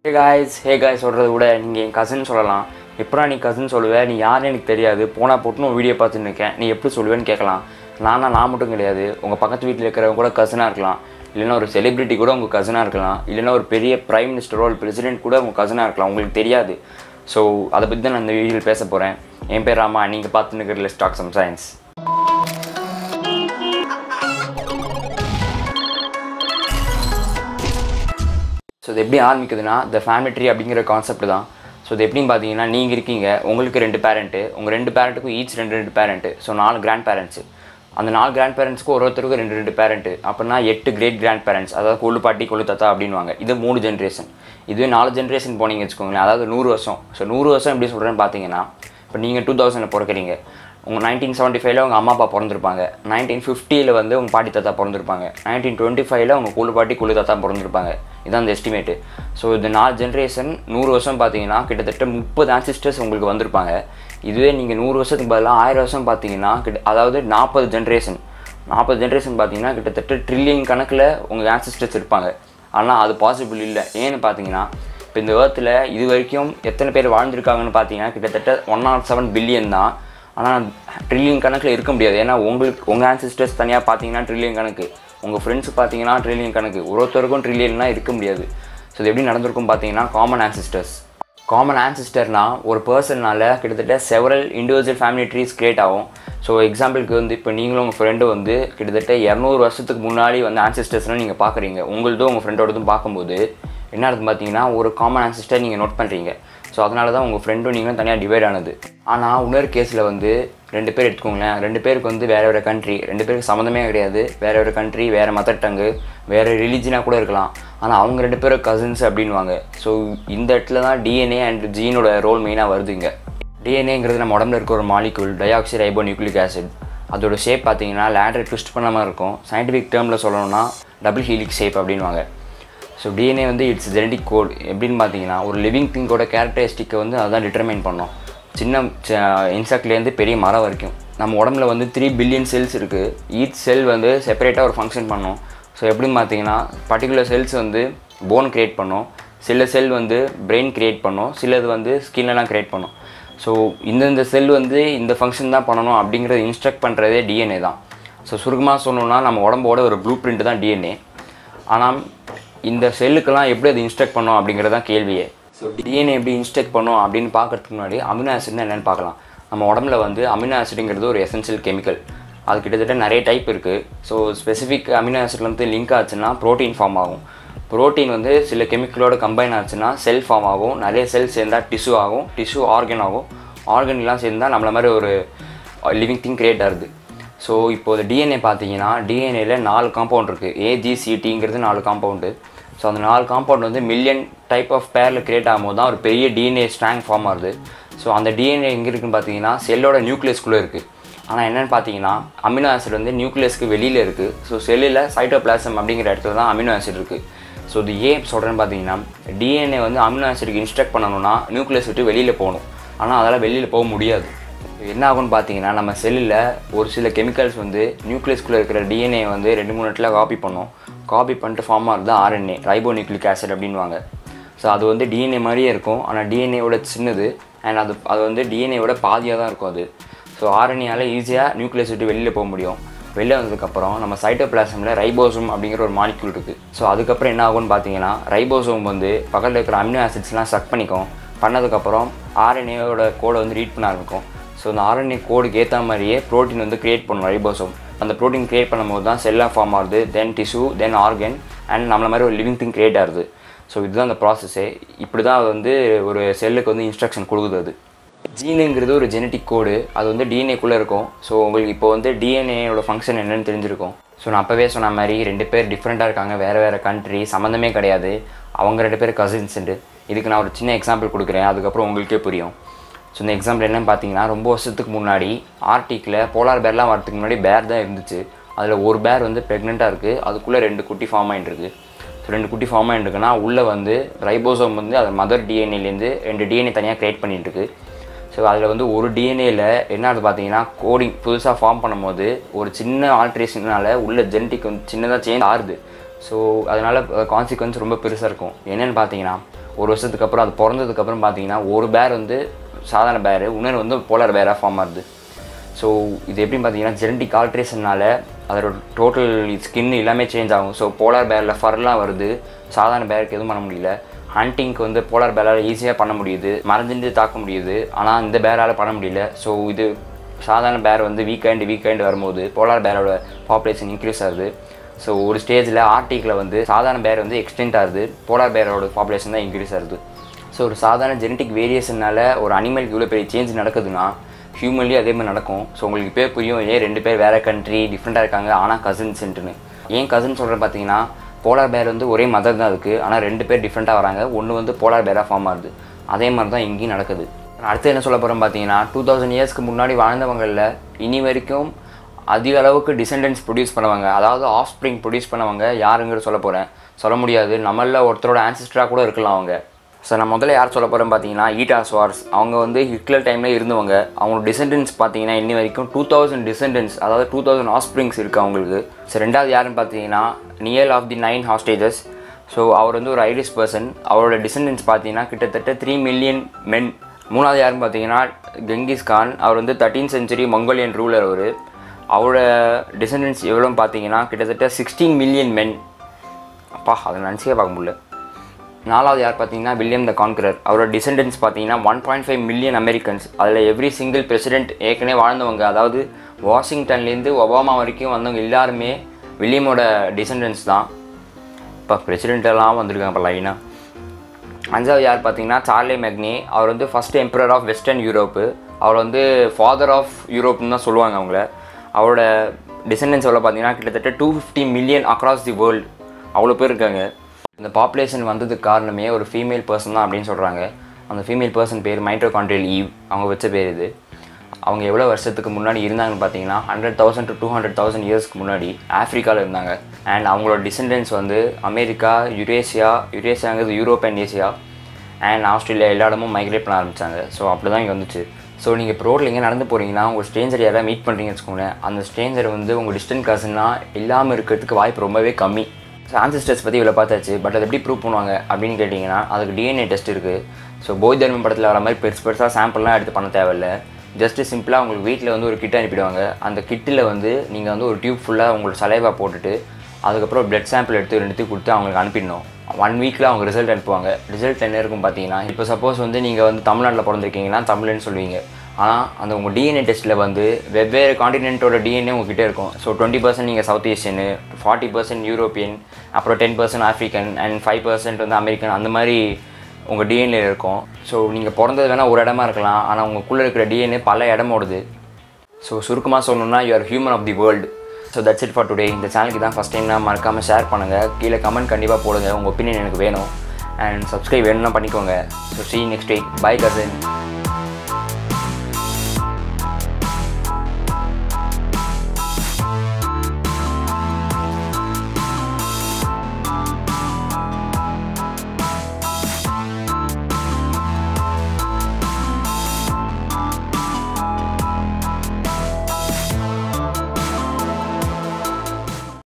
hey guys hey guys சொல்கிறத விட நீங்கள் என் கசின் சொல்லலாம் எப்படா நீ கசின் சொல்லுவ நீ யாருன்னு எனக்கு தெரியாது போனால் போட்டுன்னு ஒரு வீடியோ பார்த்துன்னு இருக்கேன் நீ எப்படி சொல்லுவேன்னு கேட்கலாம் நானா நான் மட்டும் கிடையாது உங்கள் பக்கத்து வீட்டில் இருக்கிறவங்க கூட கசினாக இருக்கலாம் இல்லைன்னா ஒரு செலிபிரிட்டி கூட உங்கள் கசினாக இருக்கலாம் இல்லைன்னா ஒரு பெரிய பிரைம் மினிஸ்டரோ ஒரு பிரசிடென்ட் கூட உங்கள் கசினாக இருக்கலாம் உங்களுக்கு தெரியாது ஸோ அதை பற்றி தான் நான் இந்த வீடியோவில் பேச போகிறேன் என் பேர் ராமா நீங்கள் பார்த்துன்னு இருக்கிற let's talk some science so இது எப்படி ஆரம்பிக்குதுன்னா த ஃபேமிலி ட்ரீ அப்படிங்கிற கான்செப்ட் தான் ஸோ இது எப்படின்னு பார்த்தீங்கன்னா நீங்கள் இருக்கீங்க உங்களுக்கு ரெண்டு பேரண்ட்டு உங்கள் ரெண்டு பேரண்ட்டுக்கும் ஈச் ரெண்டு ரெண்டு பேரண்ட்டு ஸோ நாலு கிராண்ட் பேரண்ட்ஸு அந்த நாலு கிராண்ட் பேரண்ட்ஸ்க்கு ஒரு ஒருத்தருக்கும் ரெண்டு ரெண்டு பேரண்ட்டு அப்படின்னா எட்டு கிரேட் கிராண்ட் பேரண்ட்ஸ் அதாவது கொள்ளு பாட்டி கொள்ளு தாத்தா அப்படின்வாங்க இது மூணு ஜென்ரேஷன் இதுவே நாலு ஜென்ரேஷன் போனீங்க வச்சுக்கோங்களேன் அதாவது நூறு வருஷம் ஸோ நூறு வருஷம் எப்படி சொல்கிறேன்னு பார்த்தீங்கன்னா இப்போ நீங்கள் டூ தௌசண்டில் பிறக்கிறீங்க உங்கள் நைன்டீன் செவன்ட்டி ஃபைவ்ல உங்கள் அம்மா அப்பா பிறந்திருப்பாங்க நைன்டீன் ஃபிஃப்டியில் வந்து உங்கள் பாட்டி தாத்தா பிறந்திருப்பாங்க நைன்டீன் டுவெண்ட்டி ஃபைவ்ல உங்கள் குழு பாட்டி குழு தாத்தா பிறந்திருப்பாங்க இதான் அந்த எஸ்டிமேட்டு ஸோ இந்த நாலு ஜென்ரேஷன் நூறு வருஷம் பார்த்தீங்கன்னா கிட்டத்தட்ட முப்பது ஆன்சிஸ்டர்ஸ் உங்களுக்கு வந்திருப்பாங்க இதுவே நீங்கள் நூறு வருஷத்துக்கு பதிலாக ஆயிரம் வருஷம் பார்த்தீங்கன்னா கிட்ட அதாவது நாற்பது ஜென்ரேஷன் நாற்பது ஜென்ரேஷன் பார்த்தீங்கன்னா கிட்டத்தட்ட ட்ரில்லியன் கணக்கில் உங்கள் ஆன்சிஸ்டர்ஸ் இருப்பாங்க ஆனால் அது பாசிபிள் இல்லை ஏன்னு பார்த்தீங்கன்னா இப்போ இந்த வேர்த்தில் இது வரைக்கும் எத்தனை பேர் வாழ்ந்திருக்காங்கன்னு பார்த்தீங்கன்னா கிட்டத்தட்ட ஒன் நாட் செவன் பில்லியன் தான் ஆனால் ட்ரில்லியன் கணக்கில் இருக்க முடியாது ஏன்னா உங்களுக்கு உங்கள் ஆன்சிஸ்டர்ஸ் தனியாக பார்த்தீங்கன்னா ட்ரில்லியன் கணக்கு உங்கள் ஃப்ரெண்ட்ஸ் பார்த்தீங்கன்னா ட்ரில்லியன் கணக்கு ஒருத்தருக்கும் ட்ரில்லியன்லாம் இருக்க முடியாது ஸோ இது எப்படி நடந்திருக்கும் பார்த்தீங்கன்னா காமன் ஆன்சிஸ்டர்ஸ் காமன் ஆன்சிஸ்டர்னா ஒரு பர்சன்னால கிட்டத்தட்ட several individual family trees create ஆகும் ஸோ எக்ஸாம்பிளுக்கு வந்து இப்போ நீங்களும் உங்கள் ஃப்ரெண்டு வந்து கிட்டத்தட்ட இரநூறு வருஷத்துக்கு முன்னாடி வந்து ஆன்சிஸ்டர்ஸ்லாம் நீங்கள் பார்க்குறீங்க உங்களதும் உங்கள் ஃப்ரெண்டோடதும் பார்க்கும்போது என்ன ஆகுது பார்த்தீங்கன்னா ஒரு காமன் ஆன்சிஸ்டர் நீங்கள் நோட் பண்ணுறீங்க ஸோ அதனால தான் உங்கள் ஃப்ரெண்டும் நீங்களும் தனியாக டிவைட் ஆனது ஆனால் இன்னொரு கேஸில் வந்து ரெண்டு பேர் எடுத்துக்கோங்களேன் ரெண்டு பேருக்கு வந்து வேறு வேறு கண்ட்ரி ரெண்டு பேருக்கு சம்மந்தமே கிடையாது வேறு வேறு கண்ட்ரி வேறு மதர் டங்கு வேறு ரிலீஜனாக கூட இருக்கலாம் ஆனால் அவங்க ரெண்டு பேரும் கசின்ஸ் அப்படின்வாங்க ஸோ இந்த இடத்துல தான் டிஎன்ஏ அண்ட் ஜீனோட ரோல் மெயினாக வருது இங்கே டிஎன்ஏங்கிறது நம்ம உடம்புல இருக்க ஒரு molecule ribo nucleic acid அதோட ஷேப் பார்த்தீங்கன்னா லேடர் ட்விஸ்ட் பண்ண மாதிரி இருக்கும் சயின்டிஃபிக் டேர்மில் சொல்லணும்னா டபுள் ஹீலிக் ஷேப் அப்படின்வாங்க ஸோ டிஎன்ஏ வந்து இட்ஸ் ஜெனடிக் கோட் எப்படின்னு பார்த்தீங்கன்னா ஒரு லிவிங் திங்கோட கேரக்டரிஸ்டிக்கை வந்து அதான் டிட்டர்மைன் பண்ணோம் சின்ன இன்செக்ட்லேருந்து பெரிய மரம் வரைக்கும் நம்ம உடம்புல வந்து த்ரீ பில்லியன் செல்ஸ் இருக்குது ஈச் செல் வந்து செப்பரேட்டாக ஒரு ஃபங்க்ஷன் பண்ணும் ஸோ எப்படின்னு பார்த்தீங்கன்னா பர்டிகுலர் செல்ஸ் வந்து போன் க்ரியேட் பண்ணும் சில செல் வந்து பிரெயின் க்ரியேட் பண்ணும் சிலது வந்து ஸ்கின்லலாம் க்ரியேட் பண்ணும் ஸோ இந்தந்த செல் வந்து இந்த ஃபங்க்ஷன் தான் பண்ணணும் அப்படிங்கிறத இன்ஸ்ட்ரக்ட் பண்ணுறதே டிஎன்ஏ தான் ஸோ சுருக்கமாக சொல்லணும்னா நம்ம உடம்போட ஒரு ப்ளூ பிரிண்ட் தான் டிஎன்ஏ ஆனால் இந்த செல்லுக்கெல்லாம் எப்படி அது இன்ஸ்ட்ரக்ட் பண்ணும் அப்படிங்கிறது தான் கேள்வியே ஸோ டிஎன்ஏ எப்படி இன்ஸ்ட்ரக்ட் பண்ணும் அப்படின்னு பார்க்கறதுக்கு முன்னாடி அமினோ ஆசிட்னா என்னென்னு பார்க்கலாம் நம்ம உடம்புல வந்து அமினோ ஆசிடுங்கிறது ஒரு எசென்ஷியல் கெமிக்கல் அது கிட்டத்தட்ட நிறைய டைப் இருக்குது ஸோ ஸ்பெசிஃபிக் அமினோ ஆசிட்ல வந்து லிங்க் ஆச்சுன்னா ப்ரோட்டீன் ஃபார்ம் ஆகும் ப்ரோட்டீன் வந்து சில கெமிக்கலோட கம்பைன் ஆச்சுன்னா செல் ஃபார்ம் ஆகும் நிறைய செல் சேர்ந்தால் டிஷ்யூ ஆகும் டிஷ்யூ ஆர்கன் ஆகும் ஆர்கன் எல்லாம் சேர்ந்தால் நம்மள மாதிரி ஒரு லிவிங் திங் கிரியேட் ஆகுது ஸோ இப்போது டிஎன்ஏ பார்த்தீங்கன்னா டிஎன்ஏல நாலு காம்பவுண்ட் இருக்குது ஏஜிசிடிங்கிறது நாலு காம்பவுண்டு ஸோ அந்த நாலு காம்பவுண்ட் வந்து மில்லியன் டைப் ஆஃப் பேரில் கிரியேட் ஆகும்போது தான் ஒரு பெரிய டிஎன்ஏ ஸ்ட்ராங் ஃபார்ம் ஆகுது ஸோ அந்த டிஎன்ஏ எங்கே இருக்குன்னு பார்த்தீங்கன்னா செல்லோட நியூக்ளியஸ்குள்ளே இருக்குது ஆனால் என்னென்னு பார்த்தீங்கன்னா அமினோ ஆசிட் வந்து நியூக்ளியஸ்க்கு வெளியில் இருக்குது ஸோ செல்லில் சைட்டோபிளாசம் அப்படிங்கிற இடத்துல தான் அமினோ ஆசிட் இருக்குது ஸோ இது ஏன் சொல்கிறேன்னு பார்த்தீங்கன்னா டிஎன்ஏ வந்து அமினோ ஆசிடுக்கு இன்ஸ்ட்ரக்ட் பண்ணணும்னா நியூக்ளியஸ் விட்டு வெளியில் போகணும் ஆனால் அதெல்லாம் வெளியில் போக முடியாது என்ன ஆகும்னு பார்த்தீங்கன்னா நம்ம செல்லில் ஒரு சில கெமிக்கல்ஸ் வந்து நியூக்ளியஸ்குள்ளே இருக்கிற டிஎன்ஏ வந்து ரெண்டு மூணு இடத்துல காப்பி பண்ணும் காப்பி பண்ணிட்டு ஃபார்ம் ஆகுது ஆர்என்ஏ ரைபோ நியூக்ளிக் ஆசிட் அப்படின்வாங்க ஸோ அது வந்து டிஎன்ஏ மாதிரியே இருக்கும் ஆனால் டிஎன்ஏவோட சின்னது அண்ட் அது அது வந்து டிஎன்ஏவோட பாதியாக தான் இருக்கும் அது ஸோ ஆர்என்ஏயால் ஈஸியாக நியூக்ளியஸ் விட்டு வெளியில் போக முடியும் வெளில வந்ததுக்கப்புறம் நம்ம சைட்டோபிளாசமில் ரைபோசோம் அப்படிங்கிற ஒரு மாலிக்யூல் இருக்குது ஸோ அதுக்கப்புறம் என்ன ஆகும்னு பார்த்தீங்கன்னா ரைபோசோம் வந்து பக்கத்தில் இருக்கிற அமினோ ஆசிட்ஸ்லாம் சக் பண்ணிக்கும் பண்ணதுக்கப்புறம் ஆர்என்ஏவோட கோடை வந்து ரீட் பண்ண ஆரம்பிக்கும் ஸோ அந்த ஆர்என்ஏ கோடுக்கு ஏற்ற மாதிரியே ப்ரோட்டீன் வந்து க்ரியேட் பண்ணும் ரைபோசோம் அந்த ப்ரோட்டீன் க்ரியேட் பண்ணும்போது தான் செல்லாக ஃபார்ம் ஆகுது then tissue then organ and நம்மள மாதிரி ஒரு லிவிங் திங் க்ரியேட் ஆகுது ஸோ இதுதான் அந்த ப்ராசஸ்ஸே இப்படி தான் அது வந்து ஒரு செல்லுக்கு வந்து இன்ஸ்ட்ரக்ஷன் கொடுக்குது அது ஜீனுங்கிறது ஒரு ஜெனட்டிக் கோடு அது வந்து டிஎன்ஏக்குள்ளே இருக்கும் ஸோ உங்களுக்கு இப்போ வந்து டிஎன்ஏயோட ஃபங்க்ஷன் என்னன்னு தெரிஞ்சிருக்கும் ஸோ நான் அப்போவே சொன்ன மாதிரி ரெண்டு பேர் டிஃப்ரெண்ட்டாக இருக்காங்க வேறு வேறு கண்ட்ரி சம்மந்தமே கிடையாது அவங்க ரெண்டு பேர் கசின்ஸுண்டு இதுக்கு நான் ஒரு சின்ன எக்ஸாம்பிள் கொடுக்குறேன் அதுக்கப்புறம் உங்களுக்கே புரியும் ஸோ இந்த எக்ஸாம்பிள் என்னன்னு பார்த்தீங்கன்னா ரொம்ப வருஷத்துக்கு முன்னாடி ஆர்டிக்கில் போலார் பேர்லாம் வரதுக்கு முன்னாடி பேர் தான் இருந்துச்சு அதில் ஒரு பேர் வந்து ப்ரெக்னெண்ட்டாக இருக்குது அதுக்குள்ளே ரெண்டு குட்டி ஃபார்ம் ஆகிட்டு இருக்கு ஸோ ரெண்டு குட்டி ஃபார்ம் ஆகிட்டு இருக்குன்னா உள்ளே வந்து ரைபோசோம் வந்து அது மதர் டிஎன்ஏலேருந்து ரெண்டு டிஎன்ஏ தனியாக க்ரியேட் பண்ணிட்டு இருக்கு ஸோ அதில் வந்து ஒரு டிஎன்ஏல என்ன ஆகுது பார்த்தீங்கன்னா கோடிங் புதுசாக ஃபார்ம் பண்ணும்போது ஒரு சின்ன ஆல்ட்ரேஷனால உள்ள ஜெனட்டிக் வந்து சின்னதாக சேஞ்ச் ஆகுது ஸோ அதனால் கான்சிக்வன்ஸ் ரொம்ப பெருசாக இருக்கும் என்னென்னு பார்த்தீங்கன்னா ஒரு வருஷத்துக்கு அப்புறம் அது பிறந்ததுக்கப்புறம் பார்த்தீங்கன்னா ஒரு பேர் வந்து சாதாரண பேர் இன்னொரு வந்து போலார் பேராக ஃபார்ம் ஆகுது ஸோ இது எப்படின்னு பார்த்தீங்கன்னா ஜெனட்டிக் ஆல்ட்ரேஷனால அதோட டோட்டல் ஸ்கின் எல்லாமே சேஞ்ச் ஆகும் ஸோ போலார் பேரில் ஃபர்லாம் வருது சாதாரண பேருக்கு எதுவும் பண்ண முடியல ஹண்டிங்க்கு வந்து போலார் பேரால் ஈஸியாக பண்ண முடியுது மறைஞ்சிருந்து தாக்க முடியுது ஆனால் இந்த பேரால் பண்ண முடியல ஸோ இது சாதாரண பேர் வந்து வீக்கெண்ட் வீக்கெண்ட் வரும்போது போலார் பேரோட பாப்புலேஷன் இன்க்ரீஸ் ஆகுது ஸோ ஒரு ஸ்டேஜில் ஆர்டிக்கில் வந்து சாதாரண பேர் வந்து எக்ஸ்டெண்ட் ஆகுது போலார் பேரோட பாப்புலேஷன் தான் இன்க்ரீஸ் ஆகுது ஸோ ஒரு சாதாரண ஜெனட்டிக் வேரியேஷனால ஒரு அனிமலுக்கு இவ்வளோ பெரிய சேஞ்ச் நடக்குதுன்னா ஹியூமன்லேயும் அதே மாதிரி நடக்கும் ஸோ உங்களுக்கு இப்போ புரியும் ஏன் ரெண்டு பேர் வேறு கண்ட்ரி டிஃப்ரெண்ட்டாக இருக்காங்க ஆனால் கசின்ஸ்ன்ட்டுன்னு ஏன் கசின் சொல்கிறேன் பார்த்தீங்கன்னா போலார் பேர் வந்து ஒரே மதர் தான் இருக்குது ஆனால் ரெண்டு பேர் டிஃப்ரெண்ட்டாக வராங்க ஒன்று வந்து போலார் பேராக ஃபார்ம் ஆகுது அதே மாதிரி தான் இங்கேயும் நடக்குது அடுத்து என்ன சொல்ல போகிறோம் பார்த்தீங்கன்னா டூ தௌசண்ட் இயர்ஸ்க்கு முன்னாடி வாழ்ந்தவங்களில் இனி வரைக்கும் அதிக அளவுக்கு டிசெண்டன்ஸ் ப்ரொடியூஸ் பண்ணுவாங்க அதாவது ஆஃப் ஸ்ப்ரிங் ப்ரொடியூஸ் பண்ணவங்க யாருங்கிற சொல்ல போகிறேன் சொல்ல முடியாது நம்மளில் ஒருத்தரோட ஆன்சிஸ்டராக கூட இருக்கலாம் அவங்க ஸோ நான் முதல்ல யார் சொல்ல போகிறேன் பார்த்தீங்கன்னா ஈட்டா ஸ்வார்ஸ் அவங்க வந்து ஹிட்லர் டைமில் இருந்தவங்க அவங்களோட டிசெண்டன்ஸ் பார்த்தீங்கன்னா இன்னி வரைக்கும் டூ தௌசண்ட் டிசெண்டன்ஸ் அதாவது டூ தௌசண்ட் ஆஸ்பிரிங்ஸ் இருக்குது அவங்களுக்கு ஸோ ரெண்டாவது யாருன்னு பார்த்தீங்கன்னா Niall of the nine hostages so அவர் வந்து ஒரு ஐரிஷ் பர்சன் அவரோட டிசெண்டன்ஸ் பார்த்தீங்கன்னா கிட்டத்தட்ட த்ரீ மில்லியன் மென் மூணாவது யாருன்னு பார்த்தீங்கன்னா கெங்கிஸ் கான் அவர் வந்து தேர்ட்டீன் செஞ்சுரி மங்கோலியன் ரூலர் அவர் அவரோட டிசெண்டன்ஸ் எவ்வளோன்னு பார்த்தீங்கன்னா கிட்டத்தட்ட சிக்ஸ்டீன் மில்லியன் மென் அப்பா அதை நினச்சே பார்க்க முடியல நாலாவது யார் பார்த்தீங்கன்னா வில்லியம் த கான்கரர் அவரோட டிசெண்டன்ஸ் பார்த்தீங்கன்னா one point five million Americans அதில் எவ்ரி சிங்கிள் பிரசிடென்ட் ஏற்கனவே வாழ்ந்தவங்க அதாவது வாஷிங்டன்லேருந்து ஒபாமா வரைக்கும் வந்தவங்க எல்லாருமே வில்லியமோட டிசெண்டன்ஸ் தான் இப்போ பிரசிடென்ட் எல்லாம் வந்திருக்காங்க இப்போ லைனாக அஞ்சாவது யார் பார்த்தீங்கன்னா சார்லே மெக்னி அவர் வந்து first emperor of western Europe அவர் வந்து ஃபாதர் ஆஃப் யூரோப்னு தான் சொல்லுவாங்க அவங்கள அவரோட டிசெண்டன்ஸ் எவ்வளோ பார்த்தீங்கன்னா கிட்டத்தட்ட two fifty million across the world அவ்வளோ பேர் இருக்காங்க இந்த பாப்புலேஷன் வந்ததுக்கு காரணமே ஒரு ஃபீமேல் பர்சன் தான் அப்படின்னு சொல்கிறாங்க அந்த ஃபீமேல் பர்சன் பேர் மைட்ரோகான்ட்ரியல் ஈவ் அவங்க வச்ச பேர் இது அவங்க எவ்வளோ வருஷத்துக்கு முன்னாடி இருந்தாங்கன்னு பார்த்தீங்கன்னா hundred thousand to two hundred thousand இயர்ஸ்க்கு முன்னாடி ஆஃப்ரிக்காவில் இருந்தாங்க அண்ட் அவங்களோட டிசெண்டன்ஸ் வந்து அமெரிக்கா யுரேஷியா யுரேஷியாங்கிறது Europe and Asia and Australia எல்லா இடமும் மைக்ரேட் பண்ண ஆரம்பித்தாங்க ஸோ அப்படி தான் இங்கே வந்துச்சு ஸோ நீங்கள் இப்போ ரோட்டில் எங்கே நடந்து போகிறீங்கன்னா உங்கள் ஸ்ட்ரேஞ்சர் யாராவது மீட் பண்ணுறீங்கன்னு வச்சுக்கோங்களேன் அந்த ஸ்ட்ரேஞ்சர் வந்து உங்கள் டிஸ்டன்ட் கசன்னா இல்லாமல் இருக்கிறதுக்கு வாய்ப்பு ரொம்பவே கம்மி ஸோ ஆன்சிஸ்டர்ஸ் பற்றி இவ்வளோ பார்த்தாச்சு பட் அதை எப்படி ப்ரூவ் பண்ணுவாங்க அப்படின்னு கேட்டிங்கன்னா அதுக்கு டிஎன்ஏ டெஸ்ட் இருக்குது ஸோ போய் தர்மம் படத்தில் வர மாதிரி பெருசு பெருசாக சாம்பிள்லாம் எடுத்து பண்ண தேவையில்ல ஜஸ்ட்டு சிம்பிளாக உங்களுக்கு வீட்டில் வந்து ஒரு கிட் அனுப்பிடுவாங்க அந்த கிட்டில் வந்து நீங்கள் வந்து ஒரு டியூப் ஃபுல்லாக உங்களோட சலைவா போட்டுட்டு அதுக்கப்புறம் பிளட் சாம்பிள் எடுத்து ரெண்டுத்தையும் கொடுத்து அவங்களுக்கு அனுப்பிடணும் ஒன் வீக்கில் அவங்க ரிசல்ட் அனுப்புவாங்க ரிசல்ட் என்ன இருக்கும் பார்த்தீங்கன்னா இப்போ சப்போஸ் வந்து நீங்கள் வந்து தமிழ்நாட்டில் பிறந்திருக்கீங்கன்னா தமிழ்னு சொல்லுவீங்க ஆனால் அந்த உங்கள் டிஎன்ஏ டெஸ்ட்டில் வந்து வெவ்வேறு காண்டினென்ட்டோட டிஎன்ஏ உங்ககிட்ட இருக்கும் ஸோ டுவெண்ட்டி பர்சன்ட் நீங்கள் சவுத் ஏஷியனு ஃபார்ட்டி பர்சன்ட் யூரோப்பியன் அப்புறம் ten percent African and five percent வந்து அமெரிக்கன் அந்த மாதிரி உங்கள் டிஎன்ஏ இருக்கும் ஸோ நீங்கள் பிறந்தது வேணால் ஒரு இடமா இருக்கலாம் ஆனால் உங்களுக்குள்ளே இருக்கிற டிஎன்ஏ பல இடம் ஓடுது ஸோ சுருக்கமாக சொல்லணும்னா you are human of the world so that's it for today இந்த சேனலுக்கு தான் ஃபஸ்ட் டைம்னா மறக்காமல் ஷேர் பண்ணுங்கள் கீழே கமெண்ட் கண்டிப்பாக போடுங்க உங்கள் ஒப்பீனியன் எனக்கு வேணும் அண்ட் சப்ஸ்கிரைப் வேணும்னா பண்ணிக்கோங்க so see next week bye கசன்